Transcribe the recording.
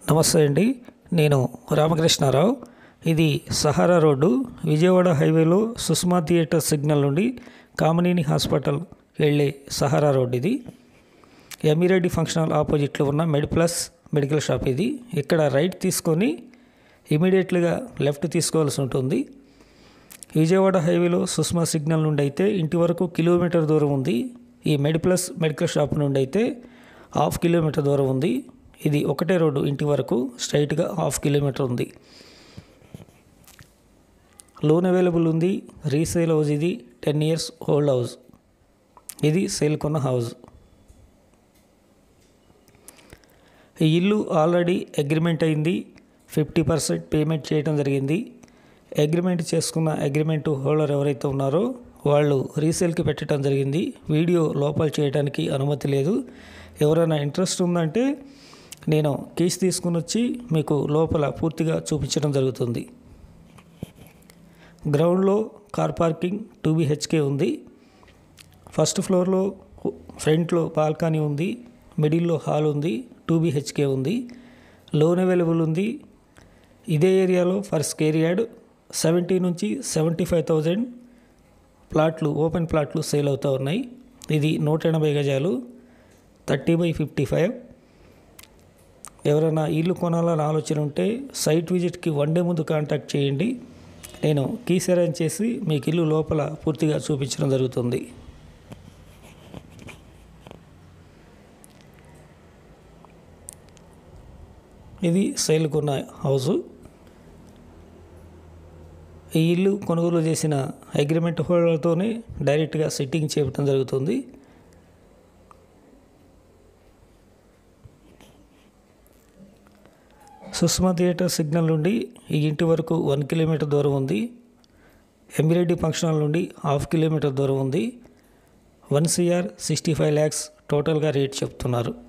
నమస్తే అండి నేను రామకృష్ణారావు ఇది సహారా రోడ్డు విజయవాడ హైవేలో సుష్మా థియేటర్ సిగ్నల్ నుండి కామినేని హాస్పిటల్ వెళ్ళే సహారా రోడ్ ఇది ఎమిరెడ్డి ఫంక్షన్ హాల్ ఆపోజిట్లో ఉన్న మెడ్ ప్లస్ మెడికల్ షాప్ ఇది ఇక్కడ రైట్ తీసుకొని ఇమీడియట్లీగా లెఫ్ట్ తీసుకోవాల్సి ఉంటుంది విజయవాడ హైవేలో సుష్మా సిగ్నల్ నుండి అయితే ఇంటి వరకు కిలోమీటర్ దూరం ఉంది ఈ మెడ్ ప్లస్ మెడికల్ షాప్ నుండి అయితే హాఫ్ కిలోమీటర్ దూరం ఉంది ఇది ఒకటే రోడ్డు ఇంటి వరకు స్ట్రైట్గా హాఫ్ కిలోమీటర్ ఉంది లోన్ అవైలబుల్ ఉంది రీసేల్ హౌస్ ఇది టెన్ ఇయర్స్ హోల్డ్ హౌస్ ఇది సేల్ కొన్న హౌస్ ఈ ఇల్లు ఆల్రెడీ అగ్రిమెంట్ అయింది ఫిఫ్టీ పర్సెంట్ పేమెంట్ చేయడం జరిగింది అగ్రిమెంట్ చేసుకున్న అగ్రిమెంట్ హోల్డర్ ఎవరైతే ఉన్నారో వాళ్ళు రీసేల్కి పెట్టడం జరిగింది వీడియో లోపల చేయడానికి అనుమతి లేదు ఎవరైనా ఇంట్రెస్ట్ ఉందంటే నేను కేసు తీసుకుని వచ్చి మీకు లోపల పూర్తిగా చూపించడం జరుగుతుంది గ్రౌండ్లో కార్ పార్కింగ్ టూ బిహెచ్కే ఉంది ఫస్ట్ ఫ్లోర్లో ఫ్రంట్లో బాల్కనీ ఉంది మిడిల్లో హాల్ ఉంది టూ బిహెచ్కే ఉంది లోన్ అవైలబుల్ ఉంది ఇదే ఏరియాలో ఫర్ స్కేర్ యార్డ్ సెవెంటీ నుంచి సెవెంటీ ఫైవ్ థౌజండ్ ప్లాట్లు ఓపెన్ ప్లాట్లు సేల్ అవుతూ ఉన్నాయి ఇది నూట ఎనభై గజాలు థర్టీ బై ఫిఫ్టీ ఫైవ్ ఎవరైనా ఇల్లు కొనాలని ఆలోచన ఉంటే సైట్ విజిట్కి వన్ డే ముందు కాంటాక్ట్ చేయండి నేను కీస్ అరేంజ్ చేసి మీకు ఇల్లు లోపల పూర్తిగా చూపించడం జరుగుతుంది ఇది సేల్కున్న హౌసు ఈ ఇల్లు కొనుగోలు చేసిన అగ్రిమెంట్ హోల్డర్తోనే డైరెక్ట్గా సిట్టింగ్ చేయటం జరుగుతుంది సుష్మా థియేటర్ సిగ్నల్ నుండి ఈ ఇంటి వరకు వన్ కిలోమీటర్ దూరం ఉంది ఎమిరెడ్డి ఫంక్షన్ హాల్ నుండి హాఫ్ కిలోమీటర్ దూరం ఉంది one CR sixty five lakhs టోటల్గా రేట్ చెప్తున్నారు